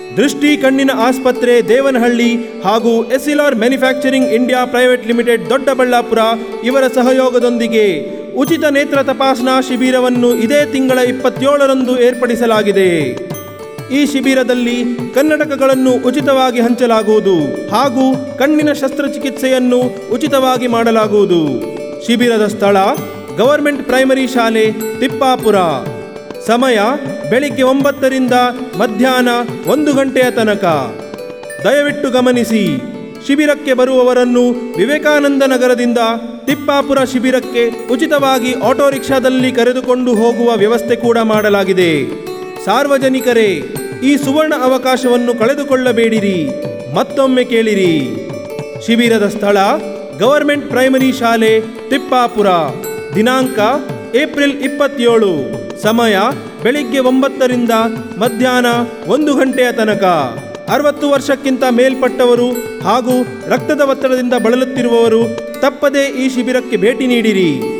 ದೃಷ್ಟಿ ಕಣ್ಣಿನ ಆಸ್ಪತ್ರೆ ದೇವನಹಳ್ಳಿ ಹಾಗೂ ಎಸ್ಇಲಾರ್ manufacturing India private limited Doddaballapura ಇವರ ಸಹಯೋಗದೊಂದಿಗೆ ಉಚಿತ ನೇತ್ರ ತಪಾಸಣಾ ಶಿಬಿರವನ್ನು ಇದೇ ತಿಂಗಳ ಇಪ್ಪತ್ತೇಳರಂದು ಏರ್ಪಡಿಸಲಾಗಿದೆ ಈ ಶಿಬಿರದಲ್ಲಿ ಕನ್ನಡಕಗಳನ್ನು ಉಚಿತವಾಗಿ ಹಂಚಲಾಗುವುದು ಹಾಗೂ ಕಣ್ಣಿನ ಶಸ್ತ್ರಚಿಕಿತ್ಸೆಯನ್ನು ಉಚಿತವಾಗಿ ಮಾಡಲಾಗುವುದು ಶಿಬಿರದ ಸ್ಥಳ ಗವರ್ಮೆಂಟ್ ಪ್ರೈಮರಿ ಶಾಲೆ ತಿಪ್ಪಾಪುರ ಸಮಯ ಬೆಳಿಗ್ಗೆ ಒಂಬತ್ತರಿಂದ ಮಧ್ಯಾಹ್ನ ಒಂದು ಗಂಟೆಯ ತನಕ ದಯವಿಟ್ಟು ಗಮನಿಸಿ ಶಿಬಿರಕ್ಕೆ ಬರುವವರನ್ನು ವಿವೇಕಾನಂದ ನಗರದಿಂದ ತಿಪ್ಪಾಪುರ ಶಿಬಿರಕ್ಕೆ ಉಚಿತವಾಗಿ ಆಟೋ ರಿಕ್ಷಾದಲ್ಲಿ ಕರೆದುಕೊಂಡು ಹೋಗುವ ವ್ಯವಸ್ಥೆ ಕೂಡ ಮಾಡಲಾಗಿದೆ ಸಾರ್ವಜನಿಕರೇ ಈ ಸುವರ್ಣ ಅವಕಾಶವನ್ನು ಕಳೆದುಕೊಳ್ಳಬೇಡಿರಿ ಮತ್ತೊಮ್ಮೆ ಕೇಳಿರಿ ಶಿಬಿರದ ಸ್ಥಳ ಗವರ್ಮೆಂಟ್ ಪ್ರೈಮರಿ ಶಾಲೆ ತಿಪ್ಪಾಪುರ ದಿನಾಂಕ ಏಪ್ರಿಲ್ ಇಪ್ಪತ್ತೇಳು ಸಮಯ ಬೆಳಿಗ್ಗೆ ಒಂಬತ್ತರಿಂದ ಮಧ್ಯಾಹ್ನ ಒಂದು ಗಂಟೆಯ ತನಕ ಅರವತ್ತು ವರ್ಷಕ್ಕಿಂತ ಮೇಲ್ಪಟ್ಟವರು ಹಾಗೂ ರಕ್ತದ ಒತ್ತಡದಿಂದ ಬಳಲುತ್ತಿರುವವರು ತಪ್ಪದೇ ಈ ಶಿಬಿರಕ್ಕೆ ಭೇಟಿ ನೀಡಿರಿ